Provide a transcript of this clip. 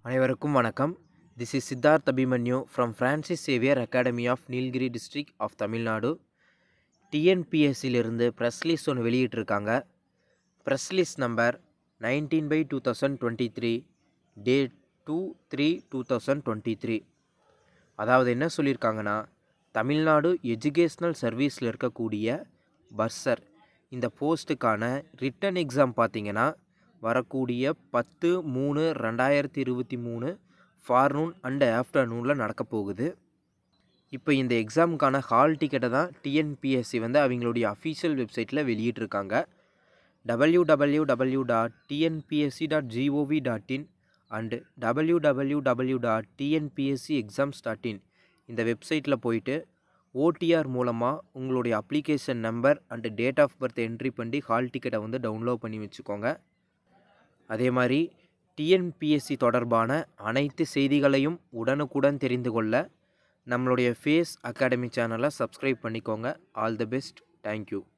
அனைவருக்கும் வணக்கம் this is Siddharth Abhimanyu from Francis Xavier academy of Nilgiri district of Tamil Nadu டிஎன்பிஎஸ்சிலிருந்து ப்ரெஸ் லிஸ்ட் ஒன்று வெளியிட்டிருக்காங்க press list number nineteen by two thousand twenty three date two three two thousand twenty three அதாவது என்ன சொல்லியிருக்காங்கன்னா Tamil Nadu educational சர்வீஸில் இருக்கக்கூடிய பர்சர் இந்த போஸ்ட்டுக்கான ரிட்டன் எக்ஸாம் பார்த்தீங்கன்னா வரக்கூடிய பத்து மூணு ரெண்டாயிரத்தி இருபத்தி மூணு ஃபார்னூன் அண்ட் ஆஃப்டர்நூனில் நடக்க போகுது இப்போ இந்த எக்ஸாமுக்கான ஹால் டிக்கெட்டை தான் டிஎன்பிஎஸ்சி வந்து அவங்களுடைய அஃபீஷியல் வெப்சைட்டில் வெளியிட்டிருக்காங்க W W W dot TNPSC dot G O V dot in and W W W dot TNPSC exams dot in இந்த வெப்சைட்டில் போயிட்டு ஓடிஆர் மூலமாக உங்களுடைய application number and date of birth entry பண்ணி ஹால் டிக்கெட்டை வந்து டவுன்லோட் பண்ணி வச்சுக்கோங்க அதே மாதிரி டிஎன்பிஎஸ்சி தொடர்பான அனைத்து செய்திகளையும் உடனுக்குடன் தெரிந்து கொள்ள நம்மளுடைய ஃபேஸ் அகாடமி சேனலை சப்ஸ்கிரைப் பண்ணிக்கோங்க ஆல் தி பெஸ்ட் தேங்க்யூ